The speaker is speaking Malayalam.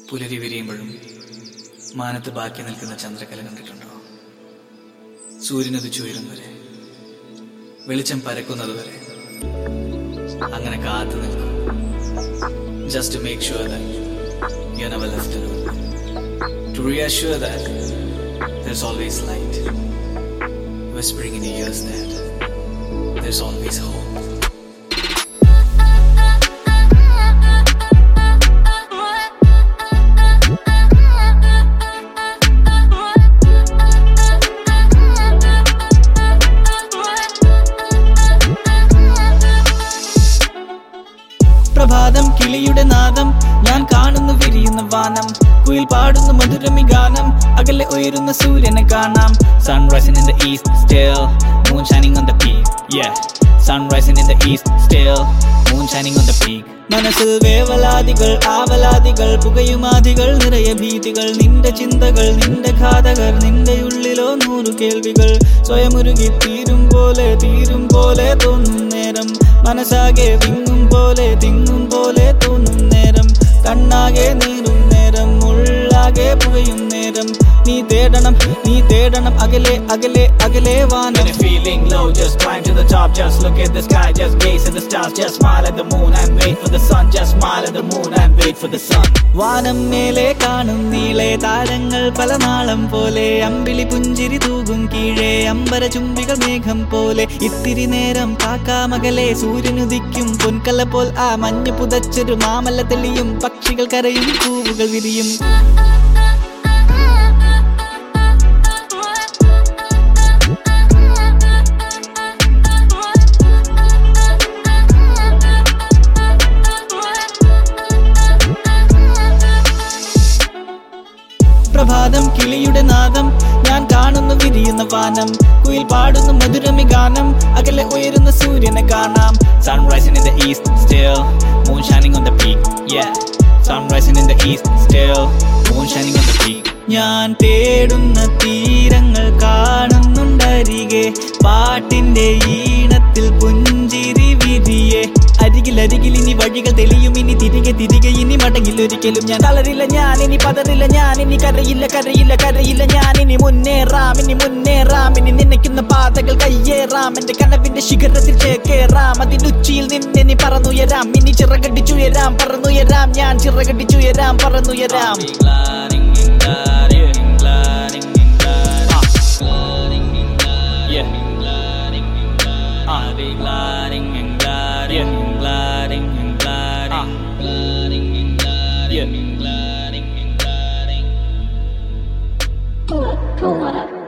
പുലരി വിരിയുമ്പോഴും മാനത്ത് ബാക്കി നിൽക്കുന്ന ചന്ദ്രക്കല കണ്ടിട്ടുണ്ടോ സൂര്യനത് ചുയരുന്നവരെ വെളിച്ചം പരക്കുന്നതുവരെ അങ്ങനെ കാത്തു നിൽക്കും just to make sure that you never left alone to reassure that there's always light whispering in your ears that there's always hope പ്രഭാതം കിളിയുടെ നാദം ഞാൻ കാണുന്നു വിരിയുന്ന വാനം കുയിൽ പാടുന്നു മധുരമി ഗാനം അകലെ ഉയരുന്ന സൂര്യനെ കാണാം sun rising in the east still moon shining on the peak yeah sun rising in the east still moon shining on the peak മനസ്സിൽ വേവലാതികൾ ആവലാതികൾ പുകയുമാതികൾ നിറയെ ഭീതികൾ നിന്റെ ചിന്തകൾ നിന്റെ ഘാതകർ നിന്റെ ഉള്ളിലോ നൂറു കേൾവികൾ സ്വയമുരുകി തീരും പോലെ തീരും പോലെ തോന്നും നേരം മനസ്സാകെ വിങ്ങും പോലെ തിങ്ങും പോലെ തോന്നും നേരം കണ്ണാകെ നീറും നേരം ഉള്ളാകെ പുകയും നേരം നീ തേടണം നീ തേടണം അകലെ അകലെ അകലെ വാനം feeling low, just climb to the top, just look at the sky, just gaze at the stars, just smile at the moon and wait for the sun, just smile at the moon and wait for the sun. വാനം മേലെ കാണും നീളെ താരങ്ങൾ പല നാളം പോലെ അമ്പിളി പുഞ്ചിരി തൂകും കീഴേ അമ്പര ചുംബികൾ മേഘം പോലെ ഇത്തിരി നേരം കാക്കാമകലെ സൂര്യനുദിക്കും പൊൻകല പോൽ ആ മഞ്ഞ് പുതച്ചൊരു മാമല്ല തെളിയും പക്ഷികൾ കരയും പൂവുകൾ വിരിയും പ്രഭാതം കിളിയുടെ നാദം ഞാൻ കാണുന്നു വിരിയുന്ന വാനം കുയിൽ പാടുന്നു മധുരമി ഗാനം അകലെ ഉയരുന്ന സൂര്യനെ കാണാം sun rising in the east still moon shining on the peak yeah sun rising in the east still moon shining on the peak ഞാൻ തേടുന്ന തീരങ്ങൾ കാണുന്നുണ്ടരികെ പാട്ടിന്റെ ഈണത്തിൽ പുഞ്ചിരി വിരിയെ അരികിൽ അരികിൽ ഇനി വഴികൾ തെളിയും ഇനി തിരികെ തിരികെ ഇനി മടങ്ങിൽ ഒരിക്കലും ഞാൻ തളരില്ല ഞാൻ ഇനി പതറില്ല ഞാൻ ഇനി കരയില്ല കരയില്ല കരയില്ല ഞാൻ ഇനി മുന്നേറാം ഇനി മുന്നേറാം ഇനി നനയ്ക്കുന്ന പാതകൾ കയ്യേറാം എന്റെ കനവിന്റെ ശിഖരത്തിൽ ചേക്കേറാം അതിനുച്ചിയിൽ നിന്നെ നീ പറന്നുയരാം ഇനി ചിറകടിച്ചുയരാം പറന്നുയരാം ഞാൻ ചിറകടിച്ചുയരാം പറന്നുയരാം Yeah. Ah, they gliding and gliding and gliding and gliding. Ah, gliding and gliding and gliding and gliding. Pull up, pull up.